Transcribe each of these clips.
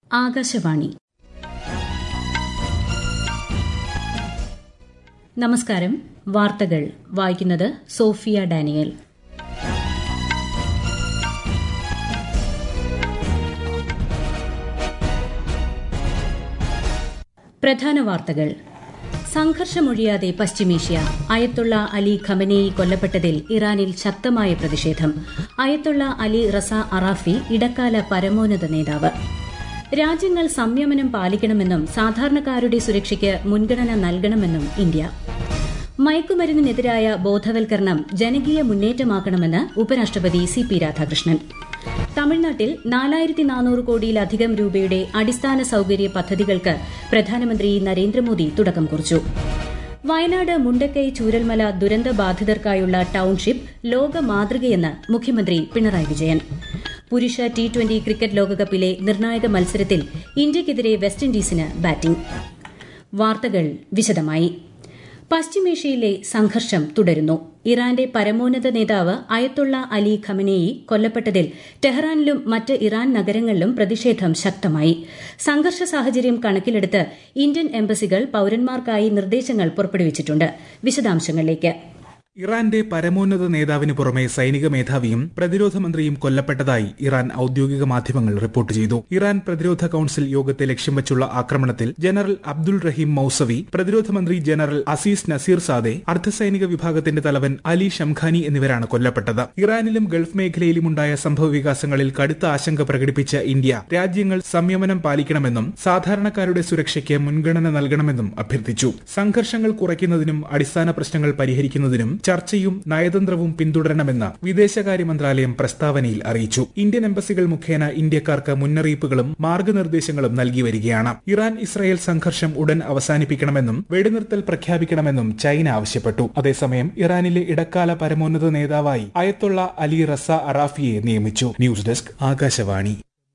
ആകാശവാണി നമസ്കാരം വാർത്തകൾ വായിക്കുന്നത് സോഫിയ ഡാനിയൽ പ്രധാന വാർത്തകൾ സംഘർഷമൊഴിയാതെ പശ്ചിമേഷ്യ അയത്തുള്ള അലി ഖമനേയി കൊല്ലപ്പെട്ടതിൽ ഇറാനിൽ ശക്തമായ പ്രതിഷേധം അയത്തുള്ള അലി റസ അറാഫി ഇടക്കാല പരമോന്നത നേതാവ് രാജ്യങ്ങൾ സംയമനം പാലിക്കണമെന്നും സാധാരണക്കാരുടെ സുരക്ഷയ്ക്ക് മുൻഗണന നൽകണമെന്നും ഇന്ത്യ മയക്കുമരുന്നിനെതിരായ ബോധവൽക്കരണം ജനകീയ മുന്നേറ്റമാക്കണമെന്ന് ഉപരാഷ്ട്രപതി സി പി രാധാകൃഷ്ണൻ തമിഴ്നാട്ടിൽ നാലായിരത്തി നാനൂറ് കോടിയിലധികം രൂപയുടെ അടിസ്ഥാന സൌകര്യ പദ്ധതികൾക്ക് പ്രധാനമന്ത്രി നരേന്ദ്രമോദി തുടക്കം കുറിച്ചു വയനാട് മുണ്ടക്കൈ ചൂരൽമല ദുരന്ത ബാധിതർക്കായുള്ള ടൌൺഷിപ്പ് ലോക മാതൃകയെന്ന് മുഖ്യമന്ത്രി പിണറായി വിജയൻ പുരുഷ ടി ട്വന്റി ക്രിക്കറ്റ് ലോകകപ്പിലെ നിർണായക മത്സരത്തിൽ ഇന്ത്യയ്ക്കെതിരെ വെസ്റ്റ് ഇൻഡീസിന് ബാറ്റിംഗ് വാർത്തകൾ വിശദമായി പശ്ചിമേഷ്യയിലെ സംഘർഷം തുടരുന്നു ഇറാന്റെ പരമോന്നത നേതാവ് അയത്തുള്ള അലി ഖമനേയി കൊല്ലപ്പെട്ടതിൽ ടെഹ്റാനിലും മറ്റ് ഇറാൻ നഗരങ്ങളിലും പ്രതിഷേധം ശക്തമായി സംഘർഷ സാഹചര്യം കണക്കിലെടുത്ത് ഇന്ത്യൻ എംബസികൾ പൌരന്മാർക്കായി നിർദ്ദേശങ്ങൾ പുറപ്പെടുവിച്ചിട്ടുണ്ട് വിശദാംശങ്ങളിലേക്ക് ഇറാന്റെ പരമോന്നത നേതാവിന് പുറമെ സൈനിക മേധാവിയും പ്രതിരോധ മന്ത്രിയും കൊല്ലപ്പെട്ടതായി ഇറാൻ ഔദ്യോഗിക മാധ്യമങ്ങൾ റിപ്പോർട്ട് ചെയ്തു ഇറാൻ പ്രതിരോധ കൌൺസിൽ യോഗത്തെ ലക്ഷ്യം വെച്ചുള്ള ആക്രമണത്തിൽ ജനറൽ അബ്ദുൾ റഹീം മൌസവി പ്രതിരോധ മന്ത്രി ജനറൽ അസീസ് നസീർ സാദെ അർദ്ധസൈനിക വിഭാഗത്തിന്റെ തലവൻ അലി ഷംഖാനി എന്നിവരാണ് കൊല്ലപ്പെട്ടത് ഇറാനിലും ഗൾഫ് മേഖലയിലുമുണ്ടായ സംഭവ വികാസങ്ങളിൽ കടുത്ത ആശങ്ക പ്രകടിപ്പിച്ച ഇന്ത്യ രാജ്യങ്ങൾ സംയമനം പാലിക്കണമെന്നും സാധാരണക്കാരുടെ സുരക്ഷയ്ക്ക് മുൻഗണന നൽകണമെന്നും അഭ്യർത്ഥിച്ചു സംഘർഷങ്ങൾ കുറയ്ക്കുന്നതിനും അടിസ്ഥാന പ്രശ്നങ്ങൾ പരിഹരിക്കുന്നതിനും ചർച്ചയും നയതന്ത്രവും പിന്തുടരണമെന്ന് വിദേശകാര്യ മന്ത്രാലയം പ്രസ്താവനയിൽ അറിയിച്ചു ഇന്ത്യൻ എംബസികൾ മുഖേന ഇന്ത്യക്കാർക്ക് മുന്നറിയിപ്പുകളും മാർഗനിർദ്ദേശങ്ങളും നൽകി വരികയാണ് ഇറാൻ ഇസ്രായേൽ സംഘർഷം ഉടൻ അവസാനിപ്പിക്കണമെന്നും വെടിനിർത്തൽ പ്രഖ്യാപിക്കണമെന്നും ചൈന ആവശ്യപ്പെട്ടു അതേസമയം ഇറാനിലെ ഇടക്കാല പരമോന്നത നേതാവായി അയത്തുള്ള അലി റസ അറാഫിയെ നിയമിച്ചു news desk Akashvani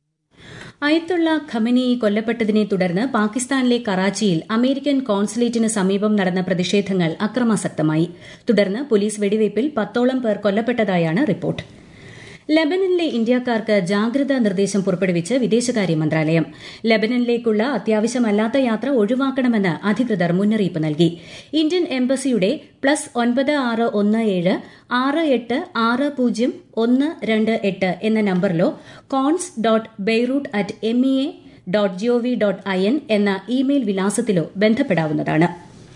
Ayatollah Khamenei കൊല്ലപ്പെട്ടതിനെ തുടർന്ന് പാകിസ്ഥാനിലെ കറാച്ചിയിൽ അമേരിക്കൻ കോൺസുലേറ്റിന് സമീപം നടന്ന പ്രതിഷേധങ്ങൾ അക്രമാസക്തമായി തുടർന്ന് പോലീസ് വെടിവയ്പിൽ പത്തോളം പേർ കൊല്ലപ്പെട്ടതായാണ് റിപ്പോർട്ട് ലബനനിലെ ഇന്ത്യക്കാർക്ക് ജാഗ്രതാ നിർദ്ദേശം പുറപ്പെടുവിച്ച് വിദേശകാര്യ മന്ത്രാലയം ലബനനിലേക്കുള്ള അത്യാവശ്യമല്ലാത്ത യാത്ര ഒഴിവാക്കണമെന്ന് അധികൃതർ മുന്നറിയിപ്പ് നൽകി ഇന്ത്യൻ എംബസിയുടെ പ്ലസ് ഒൻപത് ആറ് ഒന്ന് ഏഴ് ആറ് എട്ട് ആറ് പൂജ്യം ഒന്ന് രണ്ട് എട്ട് എന്ന നമ്പറിലോ cons dot Beirut at M E A dot gov dot I N എന്ന ഇമെയിൽ വിലാസത്തിലോ ബന്ധപ്പെടാവുന്നതാണ്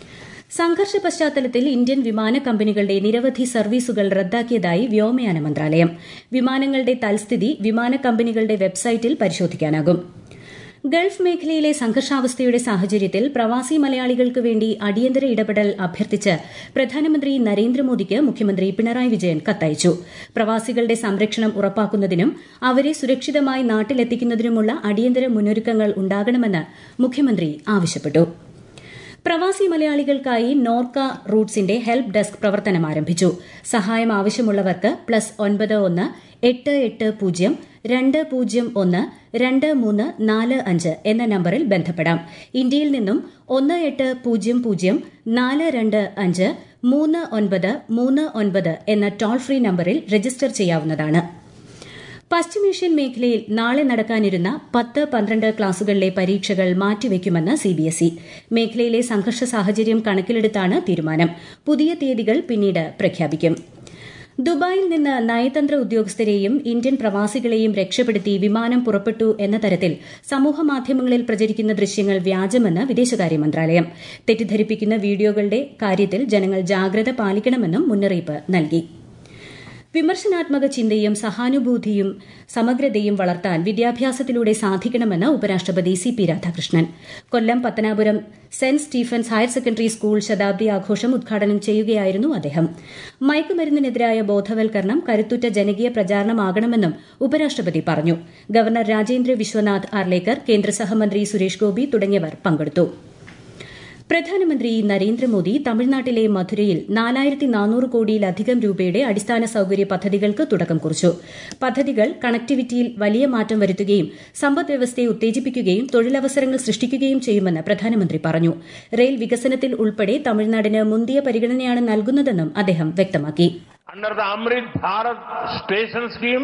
സംഘർഷ പശ്ചാത്തലത്തിൽ ഇന്ത്യൻ വിമാന കമ്പനികളുടെ നിരവധി സർവീസുകൾ റദ്ദാക്കിയതായി വ്യോമയാന മന്ത്രാലയം വിമാനങ്ങളുടെ തൽസ്ഥിതി വിമാന കമ്പനികളുടെ വെബ്സൈറ്റിൽ പരിശോധിക്കാനാകും ഗൾഫ് മേഖലയിലെ സംഘർഷാവസ്ഥയുടെ സാഹചര്യത്തിൽ പ്രവാസി മലയാളികൾക്ക് വേണ്ടി അടിയന്തര ഇടപെടൽ അഭ്യർത്ഥിച്ച് പ്രധാനമന്ത്രി നരേന്ദ്രമോദിക്ക് മുഖ്യമന്ത്രി പിണറായി വിജയൻ കത്തയച്ചു പ്രവാസികളുടെ സംരക്ഷണം ഉറപ്പാക്കുന്നതിനും അവരെ സുരക്ഷിതമായി നാട്ടിലെത്തിക്കുന്നതിനുമുള്ള അടിയന്തര മുന്നൊരുക്കങ്ങൾ ഉണ്ടാകണമെന്ന് മുഖ്യമന്ത്രി ആവശ്യപ്പെട്ടു പ്രവാസി മലയാളികൾക്കായി നോർക്ക റൂട്ട്സിന്റെ ഹെൽപ്പ് ഡെസ്ക് പ്രവർത്തനം ആരംഭിച്ചു സഹായം ആവശ്യമുള്ളവർക്ക് പ്ലസ് ഒൻപത് ഒന്ന് എട്ട് എട്ട് പൂജ്യം രണ്ട് പൂജ്യം ഒന്ന് രണ്ട് മൂന്ന് നാല് അഞ്ച് എന്ന നമ്പറിൽ ബന്ധപ്പെടാം ഇന്ത്യയിൽ നിന്നും ഒന്ന് എട്ട് പൂജ്യം പൂജ്യം നാല് രണ്ട് അഞ്ച് മൂന്ന് ഒൻപത് മൂന്ന് ഒൻപത് എന്ന ടോൾ ഫ്രീ നമ്പറിൽ രജിസ്റ്റർ ചെയ്യാവുന്നതാണ് പശ്ചിമേഷ്യൻ മേഖലയിൽ നാളെ നടക്കാനിരുന്ന പത്ത് പന്ത്രണ്ട് ക്ലാസുകളിലെ പരീക്ഷകൾ മാറ്റിവെക്കുമെന്ന് സിബിഎസ്ഇ മേഖലയിലെ സംഘർഷ സാഹചര്യം കണക്കിലെടുത്താണ് തീരുമാനം പുതിയ തീയതികൾ പിന്നീട് പ്രഖ്യാപിക്കും ദുബായിൽ നിന്ന് നയതന്ത്ര ഉദ്യോഗസ്ഥരെയും ഇന്ത്യൻ പ്രവാസികളെയും രക്ഷപ്പെടുത്തി വിമാനം പുറപ്പെട്ടു എന്ന തരത്തിൽ സമൂഹമാധ്യമങ്ങളിൽ പ്രചരിക്കുന്ന ദൃശ്യങ്ങൾ വ്യാജമെന്ന് വിദേശകാര്യ മന്ത്രാലയം തെറ്റിദ്ധരിപ്പിക്കുന്ന വീഡിയോകളുടെ കാര്യത്തിൽ ജനങ്ങൾ ജാഗ്രത പാലിക്കണമെന്നും മുന്നറിയിപ്പ് നൽകി വിമർശനാത്മക ചിന്തയും സഹാനുഭൂതിയും സമഗ്രതയും വളർത്താൻ വിദ്യാഭ്യാസത്തിലൂടെ സാധിക്കണമെന്ന് ഉപരാഷ്ട്രപതി സി പി രാധാകൃഷ്ണൻ കൊല്ലം പത്തനാപുരം സെന്റ് സ്റ്റീഫൻസ് ഹയർ സെക്കൻഡറി സ്കൂൾ ശതാബ്ദി ആഘോഷം ഉദ്ഘാടനം ചെയ്യുകയായിരുന്നു അദ്ദേഹം മയക്കുമരുന്നിനെതിരായ ബോധവൽക്കരണം കരുത്തുറ്റ ജനകീയ പ്രചാരണമാകണമെന്നും ഉപരാഷ്ട്രപതി പറഞ്ഞു ഗവർണർ രാജേന്ദ്ര വിശ്വനാഥ് ആർലേക്കർ കേന്ദ്ര സഹമന്ത്രി സുരേഷ് ഗോപി തുടങ്ങിയവർ പങ്കെടുത്തു പ്രധാനമന്ത്രി നരേന്ദ്രമോദി തമിഴ്നാട്ടിലെ മധുരയിൽ നാലായിരത്തി നാനൂറ് കോടിയിലധികം രൂപയുടെ അടിസ്ഥാന സൌകര്യ പദ്ധതികൾക്ക് തുടക്കം കുറിച്ചു പദ്ധതികൾ കണക്ടിവിറ്റിയിൽ വലിയ മാറ്റം വരുത്തുകയും സമ്പദ്വ്യവസ്ഥയെ ഉത്തേജിപ്പിക്കുകയും തൊഴിലവസരങ്ങൾ സൃഷ്ടിക്കുകയും ചെയ്യുമെന്ന് പ്രധാനമന്ത്രി പറഞ്ഞു റെയിൽ വികസനത്തിൽ ഉൾപ്പെടെ തമിഴ്നാടിന് മുന്തിയ പരിഗണനയാണ് നൽകുന്നതെന്നും അദ്ദേഹം വ്യക്തമാക്കി Under the Amrit Bharat station scheme,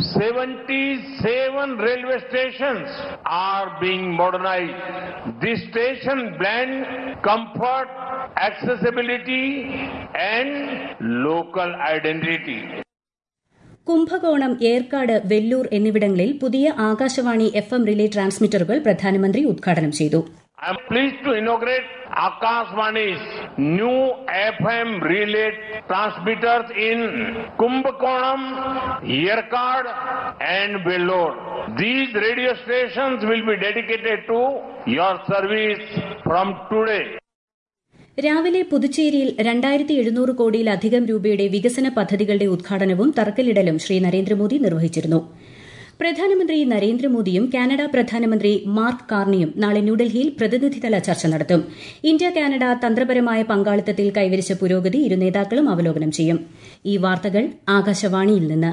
77 railway stations are being modernized. This station blend comfort, accessibility and local identity. Kumbakonam Yercaud Vellore എന്നിവിടങ്ങളിൽ പുതിയ ആകാശവാണി എഫ് എം റിലേ ട്രാൻസ്മിറ്ററുകൾ പ്രധാനമന്ത്രി ഉദ്ഘാടനം ചെയ്തു I am pleased to inaugurate Akashvani's new FM relay transmitters in Kumbhakonam, Yerkad and Vellore. These radio stations will be dedicated to your service from today. രാവിലെ പുതുച്ചേരിയിൽ രണ്ടായിരത്തി എഴുന്നൂറ് കോടിയിലധികം രൂപയുടെ വികസന പദ്ധതികളുടെ ഉദ്ഘാടനവും തറക്കല്ലിടലും ശ്രീ നരേന്ദ്രമോദി നിർവഹിച്ചിരുന്നു പ്രധാനമന്ത്രി നരേന്ദ്രമോദിയും കാനഡ പ്രധാനമന്ത്രി മാർക്ക് കാർണിയും നാളെ ന്യൂഡൽഹിയിൽ പ്രതിനിധിതല ചർച്ച നടത്തും ഇന്ത്യ കാനഡ തന്ത്രപരമായ പങ്കാളിത്തത്തിൽ കൈവരിച്ച പുരോഗതി ഇരു നേതാക്കളും അവലോകനം ചെയ്യും ഈ വാർത്തകൾ ആകാശവാണിയിൽ നിന്ന്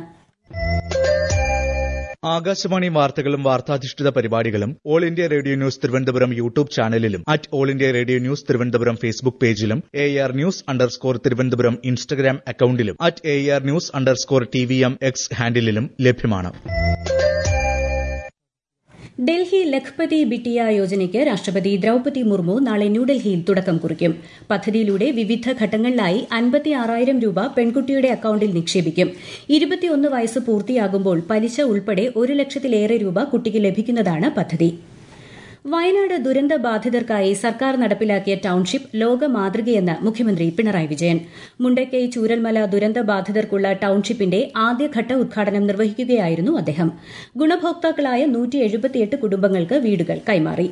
ആകാശവാണി വാർത്തകളും വാർത്താധിഷ്ഠിത പരിപാടികളും All India Radio News Thiruvananthapuram YouTube ചാനലിലും at All India Radio News Thiruvananthapuram Facebook പേജിലും A R news underscore Thiruvananthapuram Instagram അക്കൌണ്ടിലും at A R news underscore T V M X ഹാൻഡിലും ലഭ്യമാണ് ഡൽഹി ലഖ്പതി ബിട്ടിയ യോജനയ്ക്ക് രാഷ്ട്രപതി ദ്രൌപതി മുർമു നാളെ ന്യൂഡൽഹിയിൽ തുടക്കം കുറിക്കും പദ്ധതിയിലൂടെ വിവിധ ഘട്ടങ്ങളിലായി അൻപത്തി ആറായിരം രൂപ പെൺകുട്ടിയുടെ അക്കൌണ്ടിൽ നിക്ഷേപിക്കും ഇരുപത്തിയൊന്ന് വയസ്സ് പൂർത്തിയാകുമ്പോൾ പലിശ ഉൾപ്പെടെ ഒരു ലക്ഷത്തിലേറെ രൂപ കുട്ടിക്ക് ലഭിക്കുന്നതാണ് പദ്ധതി വയനാട് ദുരന്ത ബാധിതർക്കായി സർക്കാർ നടപ്പിലാക്കിയ ടൌൺഷിപ്പ് ലോക മാതൃകയെന്ന് മുഖ്യമന്ത്രി പിണറായി വിജയൻ മുണ്ടക്കൈ ചൂരൽമല ദുരന്ത ബാധിതർക്കുള്ള ടൌൺഷിപ്പിന്റെ ആദ്യഘട്ട ഉദ്ഘാടനം നിർവഹിക്കുകയായിരുന്നു അദ്ദേഹം ഗുണഭോക്താക്കളായ കുടുംബങ്ങൾക്ക് വീടുകൾ കൈമാറി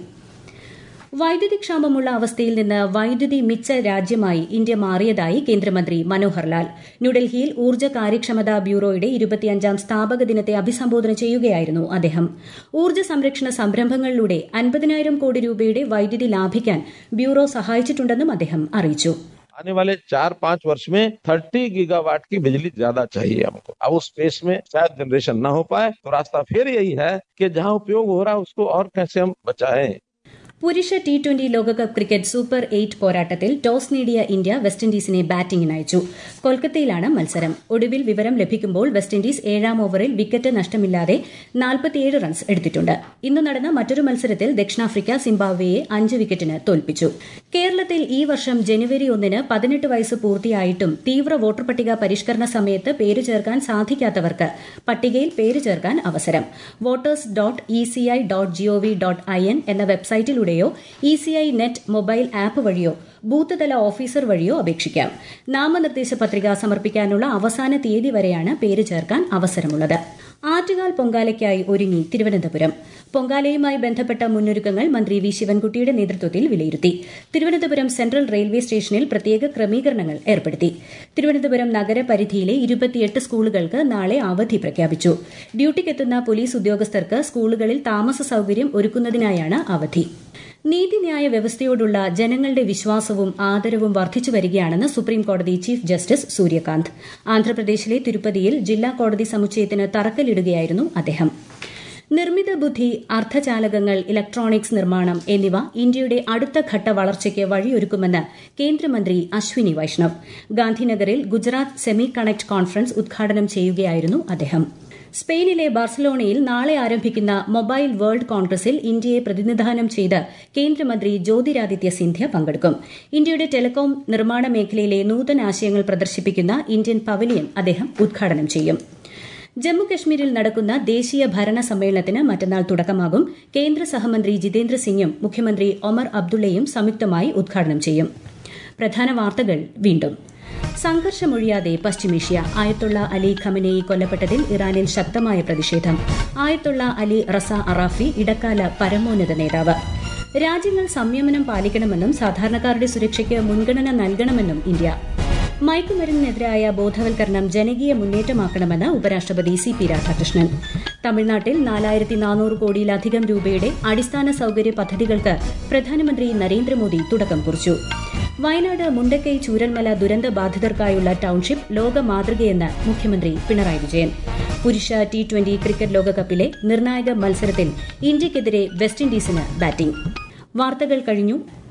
വൈദ്യുതി ക്ഷാമമുള്ള അവസ്ഥയിൽ നിന്ന് വൈദ്യുതി മിച്ച രാജ്യമായി ഇന്ത്യ മാറിയതായി കേന്ദ്രമന്ത്രി മനോഹർ ലാൽ ന്യൂഡൽഹിയിൽ ഊർജ്ജ കാര്യക്ഷമതാ ബ്യൂറോയുടെ ഇരുപത്തിയഞ്ചാം സ്ഥാപക ദിനത്തെ അഭിസംബോധന ചെയ്യുകയായിരുന്നു അദ്ദേഹം ഊർജ്ജ സംരക്ഷണ സംരംഭങ്ങളിലൂടെ അൻപതിനായിരം കോടി രൂപയുടെ വൈദ്യുതി ലാഭിക്കാൻ ബ്യൂറോ സഹായിച്ചിട്ടുണ്ടെന്നും അദ്ദേഹം അറിയിച്ചു आने वाले चार पांच वर्ष में 30 गीगावाट की बिजली ज्यादा चाहिए हमको अब उस स्पेस में शायद जनरेशन ना हो पाए तो रास्ता फिर यही है कि जहां उपयोग हो रहा है उसको और कैसे हम बचाएं പുരുഷ ടി ട്വന്റി ലോകകപ്പ് ക്രിക്കറ്റ് സൂപ്പർ എയ്റ്റ് പോരാട്ടത്തിൽ ടോസ് നേടിയ ഇന്ത്യ വെസ്റ്റ് ഇൻഡീസിനെ ബാറ്റിംഗിന് അയച്ചു കൊൽക്കത്തയിലാണ് മത്സരം ഒടുവിൽ വിവരം ലഭിക്കുമ്പോൾ വെസ്റ്റ് ഇൻഡീസ് ഏഴാം ഓവറിൽ വിക്കറ്റ് നഷ്ടമില്ലാതെ നാൽപ്പത്തിയേഴ് റൺസ് എടുത്തിട്ടുണ്ട് ഇന്ന് നടന്ന മറ്റൊരു മത്സരത്തിൽ ദക്ഷിണാഫ്രിക്ക സിംബാബ്വെയെ അഞ്ച് വിക്കറ്റിന് തോൽപ്പിച്ചു കേരളത്തിൽ ഈ വർഷം ജനുവരി ഒന്നിന് പതിനെട്ട് വയസ്സ് പൂർത്തിയായിട്ടും തീവ്ര വോട്ടർ പട്ടിക പരിഷ്കരണ സമയത്ത് പേര് ചേർക്കാൻ സാധിക്കാത്തവർക്ക് പട്ടികയിൽ പേര് ചേർക്കാൻ അവസരം voters dot E C I dot gov dot I N എന്ന വെബ്സൈറ്റിലൂടെയോ E C I net mobile app വഴിയോ ബൂത്ത് തല ഓഫീസർ വഴിയോ അപേക്ഷിക്കാം നാമനിർദ്ദേശ പത്രിക സമർപ്പിക്കാനുള്ള അവസാന തീയതി വരെയാണ് പേര് ചേർക്കാൻ അവസരമുള്ളത് ആറ്റുകാൽ പൊങ്കാലയ്ക്കായി ഒരുങ്ങി തിരുവനന്തപുരം പൊങ്കാലയുമായി ബന്ധപ്പെട്ട മുന്നൊരുക്കങ്ങൾ മന്ത്രി വി ശിവൻകുട്ടിയുടെ നേതൃത്വത്തിൽ വിലയിരുത്തി തിരുവനന്തപുരം സെൻട്രൽ റെയിൽവേ സ്റ്റേഷനിൽ പ്രത്യേക ക്രമീകരണങ്ങൾ ഏർപ്പെടുത്തി തിരുവനന്തപുരം നഗരപരിധിയിലെ ഇരുപത്തിയെട്ട് സ്കൂളുകൾക്ക് നാളെ അവധി പ്രഖ്യാപിച്ചു ഡ്യൂട്ടിക്കെത്തുന്ന പോലീസ് ഉദ്യോഗസ്ഥർക്ക് സ്കൂളുകളിൽ താമസ സൌകര്യം ഒരുക്കുന്നതിനായാണ് അവധി നീതിന്യായ വ്യവസ്ഥയോടുള്ള ജനങ്ങളുടെ വിശ്വാസവും ആദരവും വർദ്ധിച്ചു വരികയാണെന്ന് സുപ്രീംകോടതി ചീഫ് ജസ്റ്റിസ് സൂര്യകാന്ത് ആന്ധ്രാപ്രദേശിലെ തിരുപ്പതിയിൽ ജില്ലാ കോടതി സമുച്ചയത്തിന് തറക്കല്ലിടുകയായിരുന്നു അദ്ദേഹം നിർമ്മിത ബുദ്ധി അർദ്ധചാലകങ്ങൾ ഇലക്ട്രോണിക്സ് നിർമ്മാണം എന്നിവ ഇന്ത്യയുടെ അടുത്ത ഘട്ട വളർച്ചയ്ക്ക് വഴിയൊരുക്കുമെന്ന് കേന്ദ്രമന്ത്രി അശ്വിനി വൈഷ്ണവ് ഗാന്ധിനഗറിൽ ഗുജറാത്ത് സെമി കണക്ട് കോൺഫറൻസ് ഉദ്ഘാടനം ചെയ്യുകയായിരുന്നു അദ്ദേഹം സ്പെയിനിലെ ബാർസലോണയിൽ നാളെ ആരംഭിക്കുന്ന മൊബൈൽ വേൾഡ് കോൺഗ്രസിൽ ഇന്ത്യയെ പ്രതിനിധാനം ചെയ്ത് കേന്ദ്രമന്ത്രി ജ്യോതിരാദിത്യ സിന്ധ്യ പങ്കെടുക്കും ഇന്ത്യയുടെ ടെലികോം നിർമ്മാണ മേഖലയിലെ നൂതനാശയങ്ങൾ പ്രദർശിപ്പിക്കുന്ന ഇന്ത്യൻ പവലിയൻ അദ്ദേഹം ഉദ്ഘാടനം ചെയ്യും ജമ്മുകശ്മീരിൽ നടക്കുന്ന ദേശീയ ഭരണ സമ്മേളനത്തിന് മറ്റന്നാൾ തുടക്കമാകും കേന്ദ്ര സഹമന്ത്രി ജിതേന്ദ്ര സിംഗും മുഖ്യമന്ത്രി ഒമർ അബ്ദുള്ളയും സംയുക്തമായി ഉദ്ഘാടനം ചെയ്യും പ്രധാന വാർത്തകൾ വീണ്ടും സംഘർഷമൊഴിയാതെ പശ്ചിമേഷ്യ ആയത്തുള്ള അലി ഖമനേയി കൊല്ലപ്പെട്ടതിൽ ഇറാനിൽ ശക്തമായ പ്രതിഷേധം ആയത്തുള്ള അലി റസ അറാഫി ഇടക്കാല പരമോന്നത നേതാവ് രാജ്യങ്ങൾ സംയമനം പാലിക്കണമെന്നും സാധാരണക്കാരുടെ സുരക്ഷയ്ക്ക് മുൻഗണന നൽകണമെന്നും ഇന്ത്യ മയക്കുമരുന്നിനെതിരായ ബോധവൽക്കരണം ജനകീയ മുന്നേറ്റമാക്കണമെന്ന് ഉപരാഷ്ട്രപതി സി പി രാധാകൃഷ്ണൻ തമിഴ്നാട്ടിൽ നാലായിരത്തി നാനൂറ് കോടിയിലധികം രൂപയുടെ അടിസ്ഥാന സൌകര്യ പദ്ധതികൾക്ക് പ്രധാനമന്ത്രി നരേന്ദ്രമോദി തുടക്കം കുറിച്ചു വയനാട് മുണ്ടക്കൈ ചൂരൽമല ദുരന്ത ബാധിതർക്കായുള്ള ടൌൺഷിപ്പ് ലോക മാതൃകയെന്ന് മുഖ്യമന്ത്രി പിണറായി വിജയൻ പുരുഷ ടി ട്വന്റി ക്രിക്കറ്റ് ലോകകപ്പിലെ നിർണായക മത്സരത്തിൽ ഇന്ത്യയ്ക്കെതിരെ വെസ്റ്റ് ഇൻഡീസിന് ബാറ്റിംഗ് വാർത്തകൾ കഴിഞ്ഞു